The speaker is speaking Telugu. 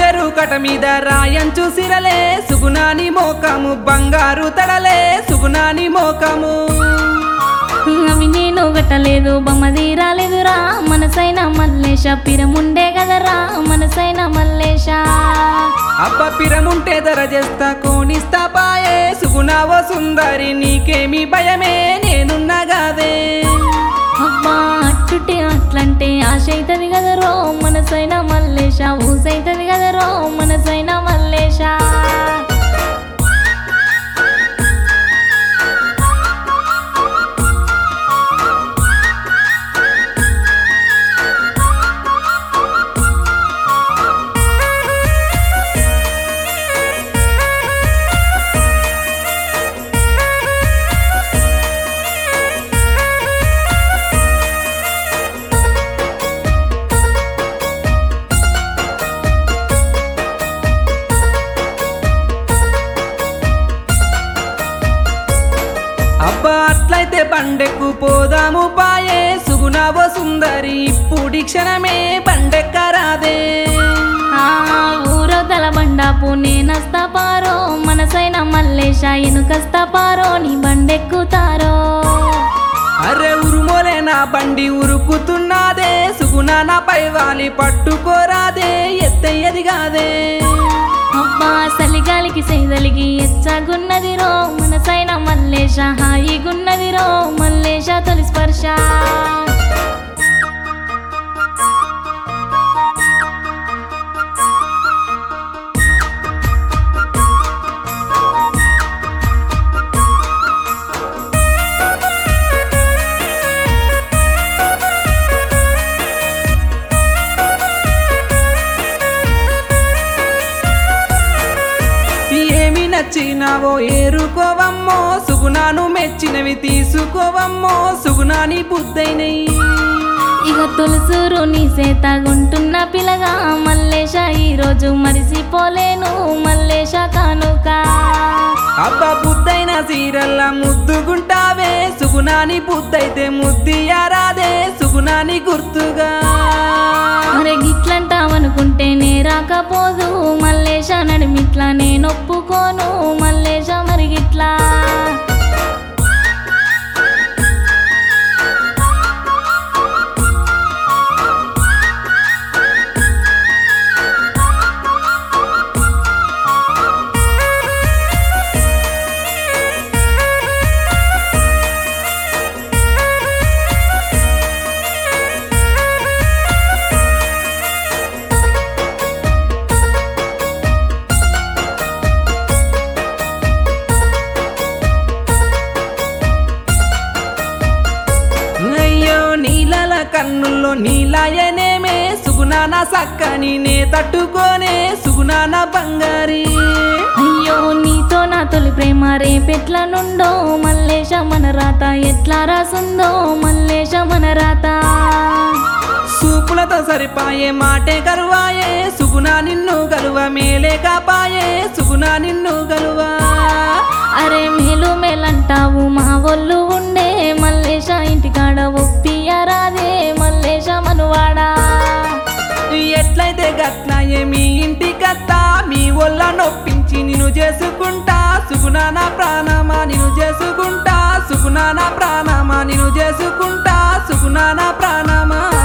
మెరు కట మీద రాయంచు సిరలే సుగుణాని మోకము బంగారు తడలే సుగుణాని మోకము అవి నేను గట్టలేదు బొమ్మది రాలేదురా మనసైన మల్లేశ పిరముండే కదరా మనసైన మల్లేశ అబ్బ పిరముంటే ధర చేస్తా కోనిస్తా పాయే సుగుణావో సుందరి నీకేమి భయమే నేనున్నా గాదే అబ్బా అట్టుటి అట్లంటే ఆశ అవుతుంది కదరో మనసైన మల్లేశ ఊసైతుంది కదరో మనసైన మల్లేశ అబ్బా అట్లయితే బండెక్కు పోదాము పాయే సుగుణావో సుందరి ఇప్పుడు క్షణమే బండెక్కరాదే ఆ ఊరవతల బండాపు నేనస్తా పారో మనసైన మల్లేశ ఎనుకస్తా పారో నీ బండెక్కుతారో అరే ఉరుమోలే నా బండి ఉరుకుతున్నదే సుగుణాన పైవాలి పట్టుకోరాదే ఎత్తయ్యది కాదే అబ్బా సలిగాలికి సైదలికి ఎచ్చగున్నదిరో మనసైన మల్లేశ హాయిగున్నదిరో మల్లేశ తొలి స్పర్శ ఏమి నచ్చినావో ఏరుకోవమ్మో సుగుణాను మెచ్చినవి తీసుకోవమ్మో సుగుణాని బుద్ధైనయి ఇక తులసూరు నీ సేతగుంటున్న పిల్లగా మల్లేశ ఈరోజు మరిసిపోలేను మల్లేశ కానుక అబ్బా బుద్ధైన సీరల్ల ముద్దుగుంటావే సుగుణాని బుద్ధైతే ముద్దియారాదే సుగుణాని గుర్తుగా అరే గిట్లంటావనుకుంటే నే రాకపోదు మల్లేశ నడిమిట్లా నేనొప్పుకోను మల్లేశ మరి గిట్లా అయ్యో నీలల కన్నుల్లో నీలాయనేమే సుగుణాన సక్కని నే తట్టుకోనే సుగుణాన బంగారి అయ్యో నీతో నా తొలి ప్రేమ రేపెట్ల నుండో మల్లేశ మన రాత ఎట్లా రాసుందో మల్లేశ మన రాత సూపులతో సరిపాయే మాటే గరువాయే సుగుణా నిన్ను గలువ మేలే కాపాయే సుగుణా నిన్ను గలువా అరే మేలు మేలంటావు మా ఒళ్ళు ఉండే మల్లేశ ఇంటికాడ ఒప్పియరాదే మల్లేశ మనువాడా ఎట్లయితే గట్లయే మీ ఇంటి కత్త మీ ఒళ్ళ నొప్పించి నిన్ను చేసుకుంటా సుగుణాన ప్రాణమా నిన్ను చేసుకుంటా సుగుణాన ప్రాణమా నిన్ను చేసుకుంటా సుగుణాన ప్రాణమా